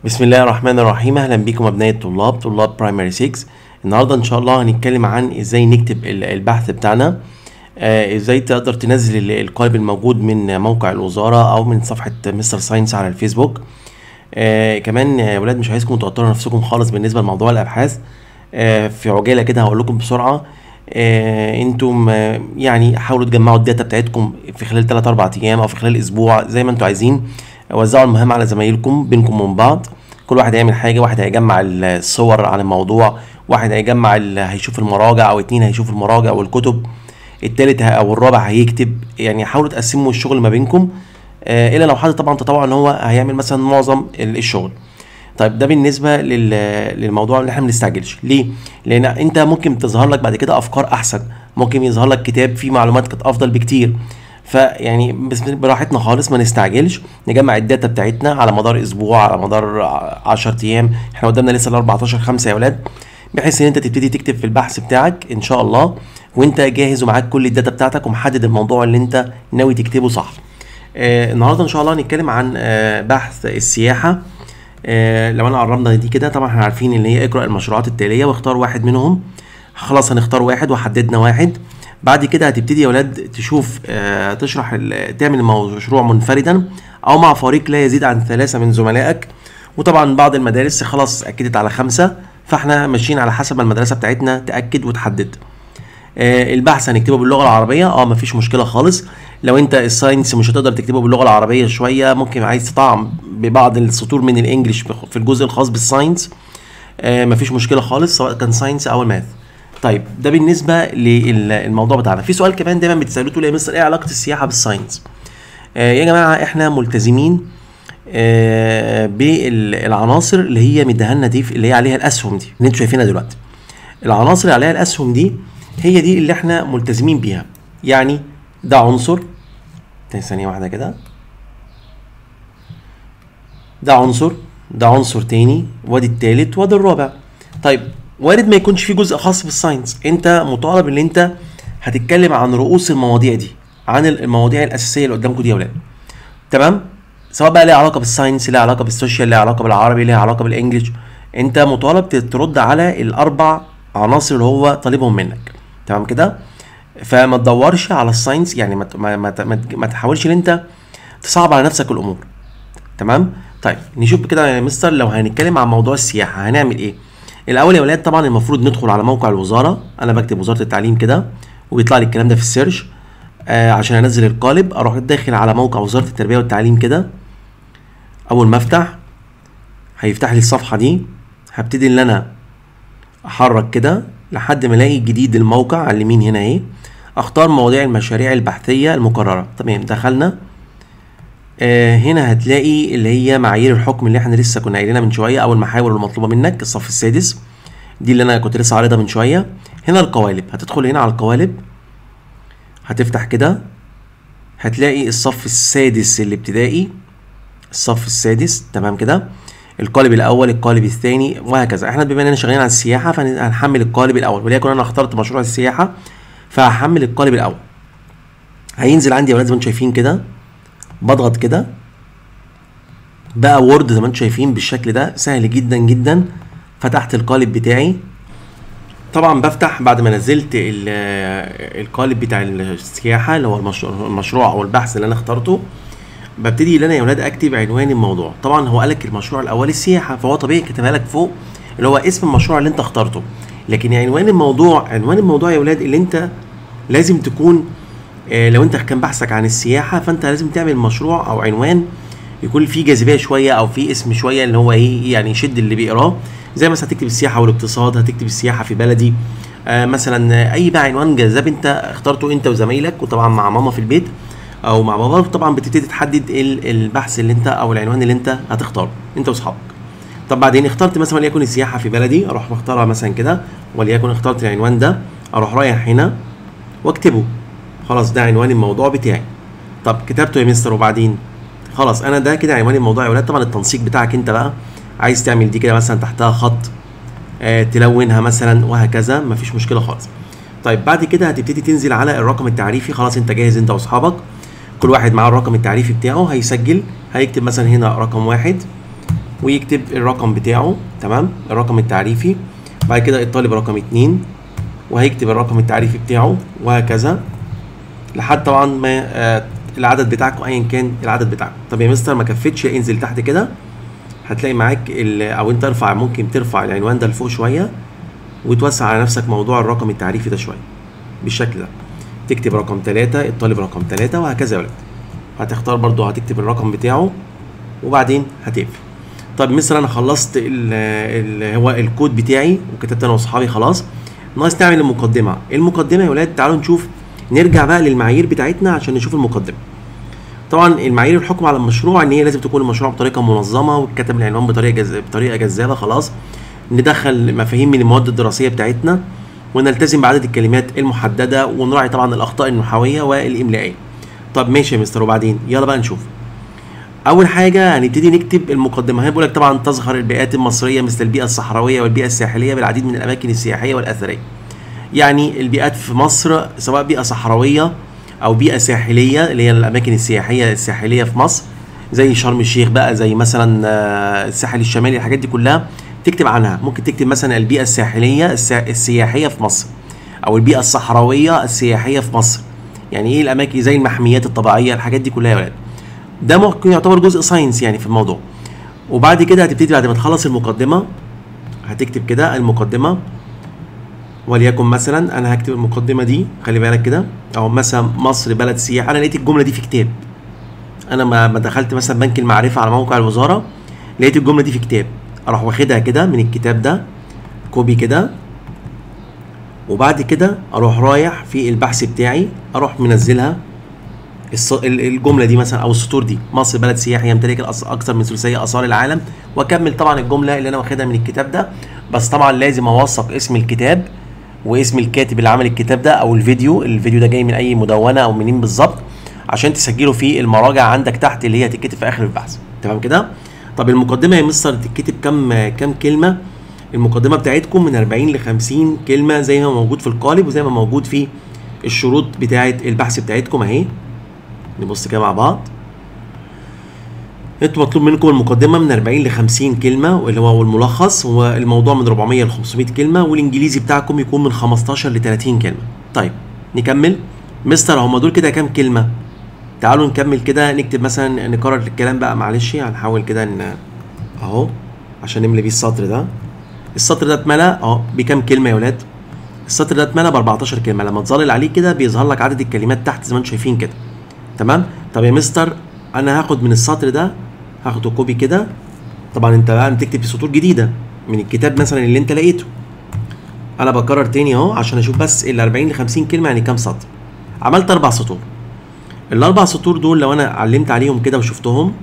بسم الله الرحمن الرحيم اهلا بكم ابناء الطلاب طلاب برايمري 6 النهارده ان شاء الله هنتكلم عن ازاي نكتب ال- البحث بتاعنا آه، ازاي تقدر تنزل ال- القالب الموجود من موقع الوزاره او من صفحه مستر ساينس على الفيسبوك آه كمان يا ولاد مش عايزكم توتروا نفسكم خالص بالنسبه لموضوع الابحاث آه في عجاله كده هقول لكم بسرعه آه انتم آه يعني حاولوا تجمعوا الداتا بتاعتكم في خلال 3 4 ايام او في خلال اسبوع زي ما انتم عايزين وزعوا المهام على زمايلكم بينكم وبين بعض كل واحد هيعمل حاجه واحد هيجمع الصور عن الموضوع واحد هيجمع ال- هيشوف المراجع او اتنين هيشوفوا المراجع والكتب التالت ه- او الرابع هيكتب يعني حاولوا تقسموا الشغل ما بينكم آه الا لو حد طبعا تطوع ان هو هيعمل مثلا معظم ال- الشغل طيب ده بالنسبه لل... للموضوع اللي احنا ما بنستعجلش ليه لان انت ممكن تظهر لك بعد كده افكار احسن ممكن يظهر لك كتاب فيه معلومات كانت افضل بكتير فيعني بس براحتنا خالص ما نستعجلش نجمع الداتا بتاعتنا على مدار اسبوع على مدار 10 ايام احنا قدامنا لسه ال 14 5 يا ولاد بحيث ان انت تبتدي تكتب في البحث بتاعك ان شاء الله وانت جاهز ومعاك كل الداتا بتاعتك ومحدد الموضوع اللي انت ناوي تكتبه صح آه النهارده ان شاء الله هنتكلم عن آه بحث السياحه آه لو انا قربنا دي كده طبعا احنا عارفين ان هي اقرا المشروعات التاليه واختار واحد منهم خلاص هنختار واحد وحددنا واحد بعد كده هتبتدي يا ولاد تشوف آه تشرح ال- تعمل المشروع منفردا او مع فريق لا يزيد عن ثلاثه من زملائك وطبعا بعض المدارس خلاص اكدت على خمسه فاحنا ماشيين على حسب ما المدرسه بتاعتنا تاكد وتحدد آه، البحث هنكتبه باللغه العربيه اه مفيش مشكله خالص لو انت الساينس مش هتقدر تكتبه باللغه العربيه شويه ممكن عايز تطعم ببعض السطور من الانجليش بخ- في الجزء الخاص بالساينس آه، مفيش مشكله خالص سواء كان ساينس او الماث طيب ده بالنسبه للموضوع بتاعنا في سؤال كمان دايما بتسالوه تقول يا مستر ايه علاقه السياحه بالساينس آه، يا جماعه احنا ملتزمين آه، بالعناصر اللي هي مديها لنا دي في- اللي هي عليها الاسهم دي اللي انتوا شايفينها دلوقتي العناصر اللي عليها الاسهم دي هي دي اللي احنا ملتزمين بيها يعني ده عنصر تاني ثانيه واحده كده ده عنصر ده عنصر تاني وادي التالت وادي الرابع طيب وارد ما يكونش في جزء خاص بالساينس انت مطالب ان انت هتتكلم عن رؤوس المواضيع دي عن المواضيع الاساسيه اللي قدامكم دي يا ولاد تمام سواء بقى ليها علاقه بالساينس ليها علاقه بالسوشيال ليها علاقه بالعربي ليها علاقه بالانجليش انت مطالب ترد على الاربع عناصر اللي هو طالبهم منك تمام كده فما تدورش على الساينس يعني ما ت- ما ما, ما, ما تحاولش ان انت تصعب على نفسك الامور تمام طيب نشوف كده يا مستر لو هنتكلم عن موضوع السياحه هنعمل ايه الاول يا ولاد طبعا المفروض ندخل على موقع الوزاره انا بكتب وزاره التعليم كده وبيطلع لي الكلام ده في السيرش آه عشان انزل القالب اروح داخل على موقع وزاره التربيه والتعليم كده اول ما افتح هيفتح لي الصفحه دي هبتدي ان انا احرك كده لحد ما الاقي جديد الموقع على اليمين هنا اهي اختار مواضيع المشاريع البحثيه المكرره تمام دخلنا آه هنا هتلاقي اللي هي معايير الحكم اللي احنا لسه كنا قايلينها من شويه او المحاور المطلوبه منك الصف السادس دي اللي انا كنت لسه عارضها من شويه هنا القوالب هتدخل هنا على القوالب هتفتح كده هتلاقي الصف السادس الابتدائي الصف السادس تمام كده القالب الاول القالب الثاني وهكذا احنا بما اننا شغالين على السياحه فهنحمل القالب الاول وليكن انا اخترت مشروع السياحه فهحمل القالب الاول هينزل عندي يا ولاد زي ما انتم شايفين كده بضغط كده بقى وورد زي ما انتم شايفين بالشكل ده سهل جدا جدا فتحت القالب بتاعي طبعا بفتح بعد ما نزلت ال- القالب بتاع السياحه اللي هو المشروع, المشروع او البحث اللي انا اخترته ببتدي ان انا يا ولاد اكتب عنوان الموضوع طبعا هو قالك المشروع الاول السياحه فهو طبيعي كتبها لك فوق اللي هو اسم المشروع اللي انت اخترته لكن عنوان الموضوع عنوان الموضوع يا ولاد اللي انت لازم تكون آه، لو انت كان بحثك عن السياحه فانت لازم تعمل مشروع او عنوان يكون فيه جاذبيه شويه او فيه اسم شويه اللي هو ايه يعني يشد اللي بيقراه زي مثلا هتكتب السياحه والاقتصاد هتكتب السياحه في بلدي آه مثلا آه، اي بقى عنوان جذاب انت اخترته انت وزمايلك وطبعا مع ماما في البيت او مع بابا طبعا بتبتدي تحدد ال- البحث اللي انت او العنوان اللي انت هتختاره انت واصحابك طب بعدين اخترت مثلا وليكن السياحه في بلدي اروح مختارها مثلا كده وليكن اخترت العنوان ده اروح رايح هنا واكتبه خلاص ده عنوان الموضوع بتاعي طب كتبته يا مستر وبعدين خلاص انا ده كده عنوان الموضوع يا ولاد طبعا التنسيق بتاعك انت بقى عايز تعمل دي كده مثلا تحتها خط آه تلونها مثلا وهكذا مفيش مشكله خالص طيب بعد كده هتبتدي تنزل على الرقم التعريفي خلاص انت جاهز انت واصحابك كل واحد معاه الرقم التعريفي بتاعه هيسجل هيكتب مثلا هنا رقم واحد ويكتب الرقم بتاعه تمام الرقم التعريفي بعد كده الطالب رقم اتنين وهيكتب الرقم التعريفي بتاعه وهكذا لحد طبعا ما آه العدد بتاعكم ايا كان العدد بتاعكم طب يا مستر ما كفتش انزل تحت كده هتلاقي معاك ال- او انت ارفع ممكن ترفع العنوان ده لفوق شويه وتوسع على نفسك موضوع الرقم التعريفي ده شويه بالشكل ده تكتب رقم ثلاثة الطالب رقم ثلاثة وهكذا يا ولاد هتختار برضو هتكتب الرقم بتاعه وبعدين هتقفل طب مثلا انا خلصت ال ال هو الكود بتاعي وكتبت انا واصحابي خلاص ناقص نعمل المقدمه المقدمه يا ولاد تعالوا نشوف نرجع بقى للمعايير بتاعتنا عشان نشوف المقدمه طبعا المعايير الحكم على المشروع ان هي لازم تكون المشروع بطريقه منظمه وتكتب العنوان بطريقه جز... بطريقه جذابه خلاص ندخل مفاهيم من المواد الدراسيه بتاعتنا ونلتزم بعدد الكلمات المحدده ونراعي طبعا الاخطاء النحويه والاملائيه طب ماشي يا مستر وبعدين يلا بقى نشوف اول حاجه هنبتدي نكتب المقدمه هي بيقول لك طبعا تظهر البيئات المصريه مثل البيئه الصحراويه والبيئه الساحليه بالعديد من الاماكن السياحيه والاثريه يعني البيئات في مصر سواء بيئه صحراويه او بيئه ساحليه اللي هي الاماكن السياحيه الساحليه في مصر زي شرم الشيخ بقى زي مثلا آه، الساحل الشمالي الحاجات دي كلها تكتب عنها ممكن تكتب مثلا البيئه الساحليه السا- السياحيه في مصر او البيئه الصحراويه السياحيه في مصر يعني ايه الاماكن زي المحميات الطبيعيه الحاجات دي كلها يا ولاد ده ممكن يعتبر جزء ساينس يعني في الموضوع وبعد كده هتبتدي بعد ما تخلص المقدمه هتكتب كده المقدمه وليكن مثلا انا هكتب المقدمه دي خلي بالك كده او مثلا مصر بلد سياحه انا لقيت الجمله دي في كتاب انا ما ما دخلت مثلا بنك المعرفه على موقع الوزاره لقيت الجمله دي في كتاب اروح واخدها كده من الكتاب ده كوبي كده وبعد كده اروح رايح في البحث بتاعي اروح منزلها الص- ال- الجمله دي مثلا او السطور دي مصر بلد سياحي يمتلك الأص- اكثر من ثلثي اثار العالم واكمل طبعا الجمله اللي انا واخدها من الكتاب ده بس طبعا لازم اوثق اسم الكتاب واسم الكاتب اللي عمل الكتاب ده او الفيديو الفيديو ده جاي من اي مدونه او منين بالظبط عشان تسجله في المراجع عندك تحت اللي هي هتتكتب في اخر البحث تمام كده طب المقدمه يا مستر تتكتب كام كام كلمه المقدمه بتاعتكم من 40 ل 50 كلمه زي ما موجود في القالب وزي ما موجود في الشروط بتاعه البحث بتاعتكم اهي نبص كده مع بعض انتوا مطلوب منكم المقدمه من 40 ل 50 كلمه واللي هو الملخص هو الموضوع من 400 ل 500 كلمه والانجليزي بتاعكم يكون من 15 ل 30 كلمه طيب نكمل مستر هم دول كده كام كلمه تعالوا نكمل كده نكتب مثلا نكرر الكلام بقى معلش هنحاول كده ان اهو عشان نملي بيه السطر ده السطر ده اتملى اهو بكام كلمه يا ولاد السطر ده اتملى ب 14 كلمه لما تظلل عليه كده بيظهر لك عدد الكلمات تحت زي ما انتم شايفين كده تمام طب يا مستر انا هاخد من السطر ده هاخده كوبي كده طبعا انت بقى بتكتب في سطور جديده من الكتاب مثلا اللي انت لقيته انا بكرر تاني اهو عشان اشوف بس ال 40 ل 50 كلمه يعني كام سطر عملت اربع سطور الاربع سطور دول لو انا علمت عليهم كده وشفتهم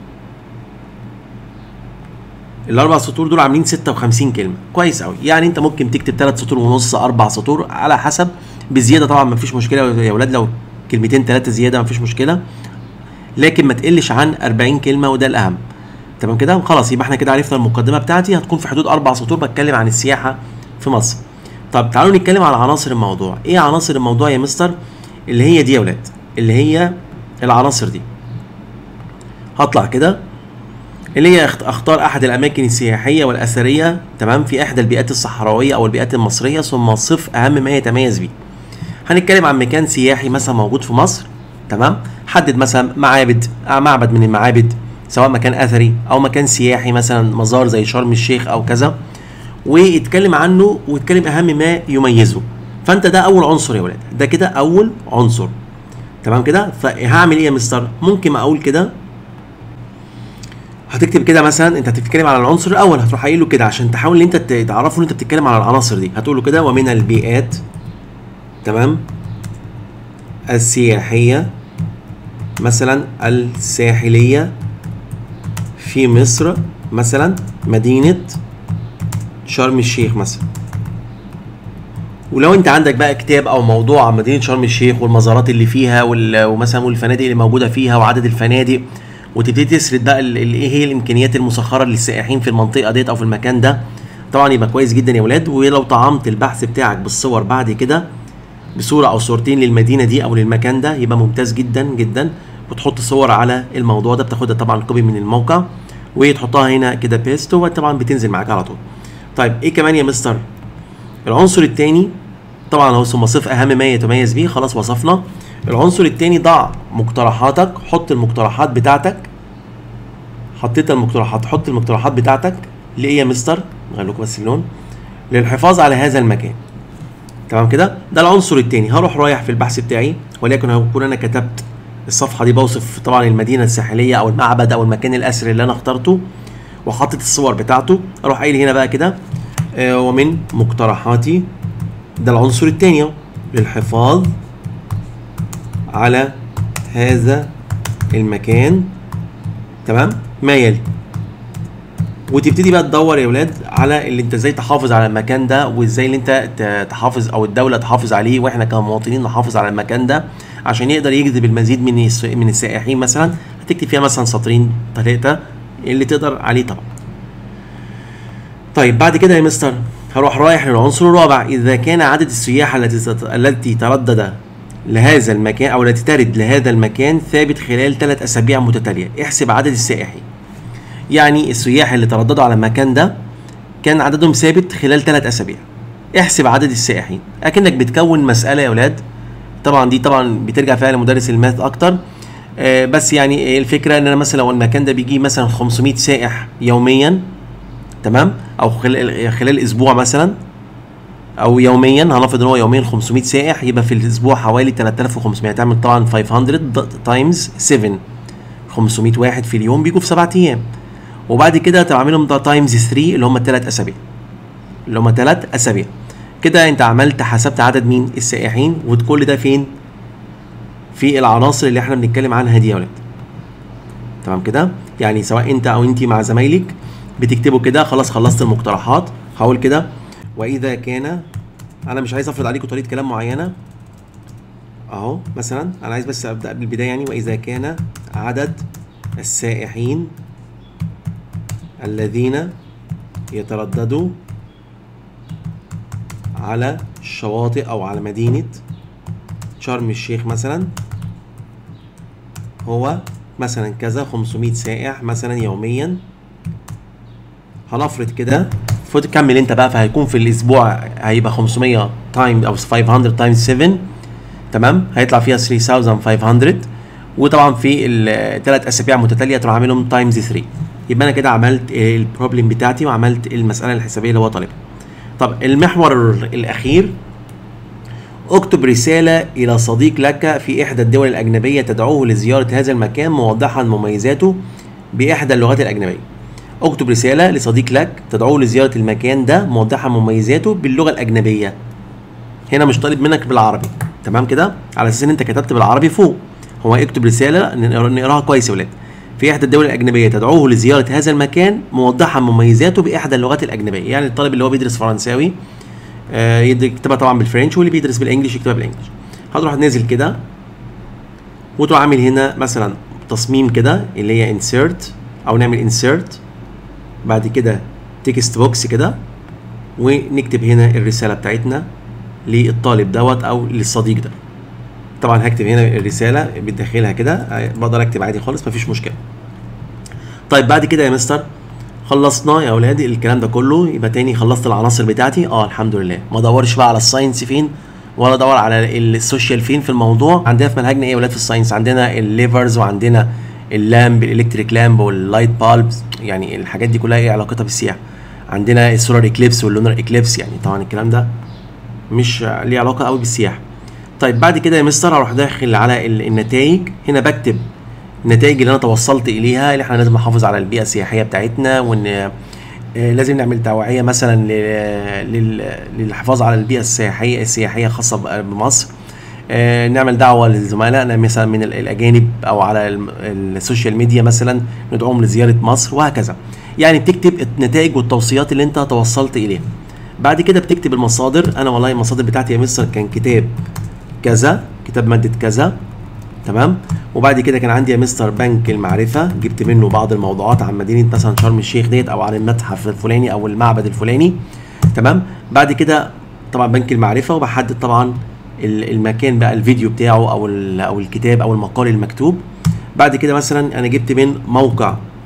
الاربع سطور دول عاملين 56 كلمه كويس قوي يعني انت ممكن تكتب ثلاث سطور ونص اربع سطور على حسب بزياده طبعا مفيش مشكله يا ولاد لو كلمتين ثلاثه زياده مفيش مشكله لكن ما تقلش عن 40 كلمه وده الاهم تمام كده خلاص يبقى احنا كده عرفنا المقدمه بتاعتي هتكون في حدود اربع سطور بتكلم عن السياحه في مصر طب تعالوا نتكلم على عناصر الموضوع ايه عناصر الموضوع يا مستر اللي هي دي يا ولاد اللي هي العناصر دي هطلع كده اللي هي اخت- اختار احد الاماكن السياحيه والاثريه تمام في احدى البيئات الصحراويه او البيئات المصريه ثم صف اهم ما يتميز به هنتكلم عن مكان سياحي مثلا موجود في مصر تمام حدد مثلا معابد آه، معبد من المعابد سواء مكان اثري او مكان سياحي مثلا مزار زي شرم الشيخ او كذا ويتكلم عنه ويتكلم اهم ما يميزه فانت ده اول عنصر يا ولاد ده كده اول عنصر تمام كده فهعمل ايه يا مستر ممكن ما اقول كده هتكتب كده مثلا انت هتتكلم على العنصر الاول هتروح قايل له كده عشان تحاول ان انت ت- تعرفه ان انت بتتكلم على العناصر دي هتقول له كده ومن البيئات تمام السياحيه مثلا الساحليه في مصر مثلا مدينه شرم الشيخ مثلا ولو انت عندك بقى كتاب او موضوع عن مدينه شرم الشيخ والمزارات اللي فيها وال- ومثلا والفنادق اللي موجوده فيها وعدد الفنادق وتبتدي تسرد بقى ال- ال- ايه هي الامكانيات المسخره للسائحين في المنطقه ديت او في المكان ده طبعا يبقى كويس جدا يا ولاد ولو طعمت البحث بتاعك بالصور بعد كده بصوره او صورتين للمدينه دي او للمكان ده يبقى ممتاز جدا جدا وتحط صور على الموضوع ده بتاخدها طبعا كوبي من الموقع وتحطها هنا كده بيست وطبعا بتنزل معاك على طول طيب ايه كمان يا مستر العنصر الثاني طبعا هو ثم صف اهم ما يتميز به خلاص وصفنا العنصر الثاني ضع مقترحاتك حط المقترحات بتاعتك حطيت المقترحات حط المقترحات بتاعتك لايه يا مستر نغير لكم بس اللون للحفاظ على هذا المكان تمام كده ده العنصر الثاني هروح رايح في البحث بتاعي وليكن هكون انا كتبت الصفحه دي بوصف طبعا المدينه الساحليه او المعبد او المكان الاثري اللي انا اخترته وحطيت الصور بتاعته اروح قايل هنا بقى كده آه ومن مقترحاتي ده العنصر الثاني للحفاظ على هذا المكان تمام ما يلي وتبتدي بقى تدور يا ولاد على اللي انت ازاي تحافظ على المكان ده وازاي اللي انت ت- تحافظ او الدوله تحافظ عليه واحنا كمواطنين نحافظ على المكان ده عشان يقدر يجذب المزيد من الس- من السائحين مثلا هتكتب فيها مثلا سطرين ثلاثه اللي تقدر عليه طبعا طيب بعد كده يا مستر هروح رايح للعنصر الرابع اذا كان عدد السياح التي تت- التي تردد لهذا المكان او التي ترد لهذا المكان ثابت خلال ثلاث اسابيع متتاليه احسب عدد السائحين يعني السياح اللي ترددوا على المكان ده كان عددهم ثابت خلال ثلاث اسابيع احسب عدد السائحين اكنك بتكون مساله يا اولاد طبعا دي طبعا بترجع فيها لمدرس الماث اكتر آه، بس يعني إيه الفكره ان انا مثلا لو المكان ده بيجي مثلا 500 سائح يوميا تمام او خلال خلال اسبوع مثلا او يوميا هنفرض ان هو يوميا 500 سائح يبقى في الاسبوع حوالي 3500 تعمل طبعا 500 تايمز 7 500 واحد في اليوم بيجوا في سبعة ايام وبعد كده تعملهم ده تايمز 3 اللي هم الثلاث اسابيع اللي هم ثلاث اسابيع كده انت عملت حسبت عدد مين السائحين وكل ده فين في العناصر اللي احنا بنتكلم عنها دي يا ولاد تمام كده يعني سواء انت او انت مع زمايلك بتكتبوا كده خلاص خلصت المقترحات هقول كده واذا كان انا مش عايز افرض عليكم طريقه كلام معينه اهو مثلا انا عايز بس ابدا بالبدايه يعني واذا كان عدد السائحين الذين يترددوا على الشواطئ او على مدينه شرم الشيخ مثلا هو مثلا كذا 500 سائح مثلا يوميا هنفرض كده فوت كمل انت بقى فهيكون في الاسبوع هيبقى 500 تايم او 500 تايمز 7 تمام هيطلع فيها 3500 وطبعا في الثلاث اسابيع متتاليه تروح عاملهم تايمز 3 يبقى انا كده عملت البروبلم بتاعتي وعملت المساله الحسابيه اللي هو طالبها طب المحور الاخير اكتب رسالة إلى صديق لك في إحدى الدول الأجنبية تدعوه لزيارة هذا المكان موضحا مميزاته بإحدى اللغات الأجنبية. اكتب رسالة لصديق لك تدعوه لزيارة المكان ده موضحا مميزاته باللغة الأجنبية. هنا مش طالب منك بالعربي، تمام كده؟ على أساس إن أنت كتبت بالعربي فوق. هو اكتب رسالة نقرا- نقراها كويس يا ولاد. في إحدى الدول الأجنبية تدعوه لزيارة هذا المكان موضحا مميزاته بإحدى اللغات الأجنبية، يعني الطالب اللي هو بيدرس فرنساوي آه، يقدر يكتبها طبعا بالفرنش واللي بيدرس بالانجلش يكتبها بالانجلش هتروح نازل كده وتروح عامل هنا مثلا تصميم كده اللي هي انسيرت او نعمل انسيرت بعد كده تكست بوكس كده ونكتب هنا الرساله بتاعتنا للطالب دوت او للصديق ده طبعا هكتب هنا الرساله بداخلها كده آه، بقدر اكتب عادي خالص مفيش مشكله طيب بعد كده يا مستر خلصنا يا اولادي الكلام ده كله يبقى تاني خلصت العناصر بتاعتي اه الحمد لله ما ادورش بقى على الساينس فين ولا ادور على السوشيال فين في الموضوع عندنا في منهجنا ايه يا ولاد في الساينس عندنا الليفرز وعندنا اللامب الالكتريك لامب واللايت بالبس يعني الحاجات دي كلها ايه علاقتها بالسياحه عندنا السولار اكليبس واللونر اكليبس يعني طبعا الكلام ده مش ليه علاقه قوي بالسياحه طيب بعد كده يا مستر اروح داخل على ال- النتائج هنا بكتب النتائج اللي انا توصلت اليها اللي احنا لازم نحافظ على البيئه السياحيه بتاعتنا وان آه، لازم نعمل توعيه مثلا ل- لل- للحفاظ على البيئه السياحيه السياحيه خاصه ب- بمصر آه، نعمل دعوه لزملائنا مثلا من ال- الاجانب او على الم- السوشيال ميديا مثلا ندعوهم لزياره مصر وهكذا يعني بتكتب النتائج والتوصيات اللي انت توصلت اليها بعد كده بتكتب المصادر انا والله المصادر بتاعتي يا مستر كان كتاب كذا كتاب ماده كذا تمام وبعد كده كان عندي يا مستر بنك المعرفه جبت منه بعض الموضوعات عن مدينه مثلا شرم الشيخ ديت او عن المتحف الفلاني او المعبد الفلاني تمام بعد كده طبعا بنك المعرفه وبحدد طبعا ال- المكان بقى الفيديو بتاعه او ال- او الكتاب او المقال المكتوب بعد كده مثلا انا جبت من موقع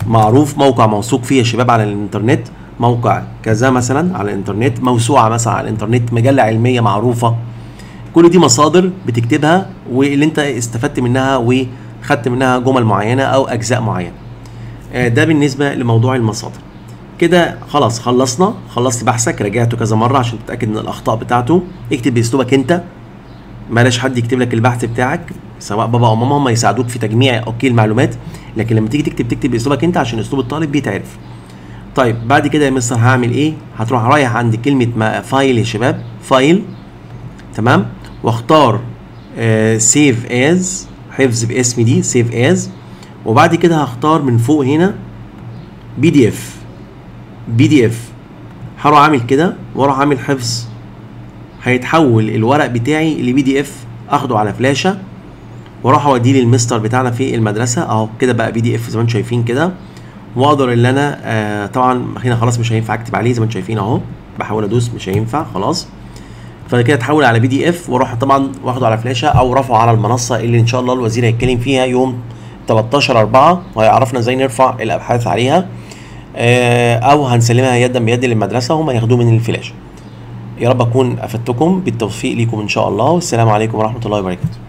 معروف موقع موثوق فيه يا شباب على الانترنت موقع كذا مثلا على الانترنت موسوعه مثلا على الانترنت مجله علميه معروفه كل دي مصادر بتكتبها واللي انت استفدت منها وخدت منها جمل معينه او اجزاء معينه آه، ده بالنسبه لموضوع المصادر كده خلاص خلصنا خلصت بحثك راجعته كذا مره عشان تتاكد من الاخطاء بتاعته اكتب باسلوبك انت بلاش حد يكتب لك البحث بتاعك سواء بابا او ماما هم يساعدوك في تجميع اوكي المعلومات لكن لما تيجي تكتب تكتب باسلوبك انت عشان اسلوب الطالب بيتعرف طيب بعد كده يا مستر هعمل ايه هتروح رايح عند كلمه ما فايل يا شباب فايل تمام واختار سيف از حفظ باسم دي سيف از وبعد كده هختار من فوق هنا بي دي اف بي دي اف هروح اعمل كده واروح اعمل حفظ هيتحول الورق بتاعي لبي دي اف اخده على فلاشه واروح اوديه للمستر بتاعنا في المدرسه اهو كده بقى بي دي اف زي ما انتم شايفين كده واقدر ان انا آه طبعا هنا خلاص مش هينفع اكتب عليه زي ما انتم شايفين اهو بحاول ادوس مش هينفع خلاص فكده اتحول على بي دي اف واروح طبعا واخده على فلاشه او رافعه على المنصه اللي ان شاء الله الوزير هيتكلم فيها يوم 13 4 وهيعرفنا ازاي نرفع الابحاث عليها آه او هنسلمها يدا بيد للمدرسه وهم ياخدوه من الفلاشه يا رب اكون افدتكم بالتوفيق ليكم ان شاء الله والسلام عليكم ورحمه الله وبركاته